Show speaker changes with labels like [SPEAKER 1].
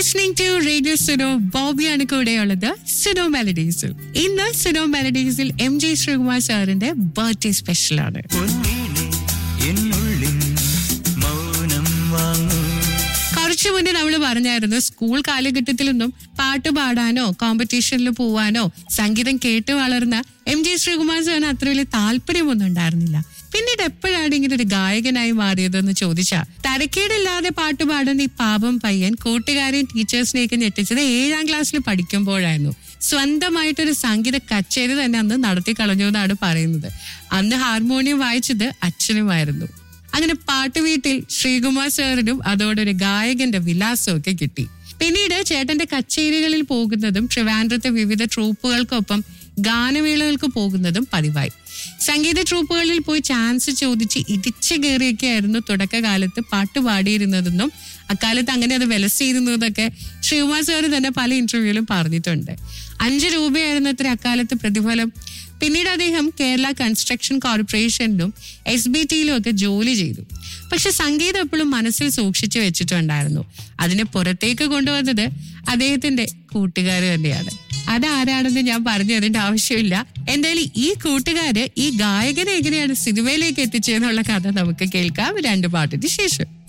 [SPEAKER 1] listening to radio Suno ബോബിയാണ് കൂടെയുള്ളത് സുനോ മെലഡീസിൽ ഇന്ന് സുനോ മെലഡീസിൽ എം ജെ ശ്രീകുമാർ സാറിന്റെ ബർത്ത്ഡേ സ്പെഷ്യലാണ്
[SPEAKER 2] പൊന്നീനെ എന്നുള്ളിൽ മൗനം വാങ്ങൂ
[SPEAKER 1] കുറച്ചു മുന്നേ നമ്മൾ പറഞ്ഞായിരുന്നു സ്കൂൾ കാലഘട്ടത്തിലൊന്നും പാട്ട് പാടാനോ കോമ്പറ്റീഷനിൽ പോവാനോ സംഗീതം കേട്ട് വളർന്ന എം ജി ശ്രീകുമാർ സാറിന് അത്ര വലിയ താല്പര്യമൊന്നും ഉണ്ടായിരുന്നില്ല പിന്നീട് എപ്പോഴാണ് ഇങ്ങനെ ഒരു ഗായകനായി മാറിയതെന്ന് ചോദിച്ചാൽ തരക്കേടില്ലാതെ പാട്ട് പാടുന്ന ഈ പാപം പയ്യൻ കൂട്ടുകാരെയും ടീച്ചേഴ്സിനെയൊക്കെ ഞെട്ടിച്ചത് ഏഴാം ക്ലാസ്സിൽ പഠിക്കുമ്പോഴായിരുന്നു സ്വന്തമായിട്ടൊരു സംഗീത കച്ചേരി തന്നെ അന്ന് നടത്തി കളഞ്ഞു എന്നാണ് പറയുന്നത് അന്ന് ഹാർമോണിയം വായിച്ചത് അച്ഛനുമായിരുന്നു അങ്ങനെ പാട്ടുവീട്ടിൽ ശ്രീകുമാർ സാറിനും അതോടൊരു ഗായകന്റെ വിലാസവും ഒക്കെ കിട്ടി പിന്നീട് ചേട്ടന്റെ കച്ചേരികളിൽ പോകുന്നതും ട്രിവാൻഡ്രത്തെ വിവിധ ട്രൂപ്പുകൾക്കൊപ്പം ഗാനമേളകൾക്ക് പോകുന്നതും പതിവായി സംഗീത ട്രൂപ്പുകളിൽ പോയി ചാൻസ് ചോദിച്ച് ഇടിച്ചു കയറിയൊക്കെയായിരുന്നു തുടക്കകാലത്ത് പാട്ട് പാടിയിരുന്നതെന്നും അക്കാലത്ത് അങ്ങനെ അത് വിലസിയിരുന്നു എന്നൊക്കെ ശ്രീകുമാർ സാർ തന്നെ പല ഇന്റർവ്യൂവിലും പറഞ്ഞിട്ടുണ്ട് അഞ്ച് രൂപയായിരുന്നു അത്ര അക്കാലത്ത് പ്രതിഫലം പിന്നീട് അദ്ദേഹം കേരള കൺസ്ട്രക്ഷൻ കോർപ്പറേഷനിലും എസ് ബി ടിയിലും ഒക്കെ ജോലി ചെയ്തു പക്ഷെ സംഗീതം എപ്പോഴും മനസ്സിൽ സൂക്ഷിച്ചു വെച്ചിട്ടുണ്ടായിരുന്നു അതിനെ പുറത്തേക്ക് കൊണ്ടുവന്നത് അദ്ദേഹത്തിന്റെ കൂട്ടുകാർ തന്നെയാണ് അതാരാണെന്ന് ഞാൻ പറഞ്ഞു അതിന്റെ ആവശ്യമില്ല എന്തായാലും ഈ കൂട്ടുകാര് ഈ ഗായകനെ എങ്ങനെയാണ് സിനിമയിലേക്ക് എത്തിച്ചതെന്നുള്ള കഥ നമുക്ക് കേൾക്കാം രണ്ട് പാട്ടിന് ശേഷം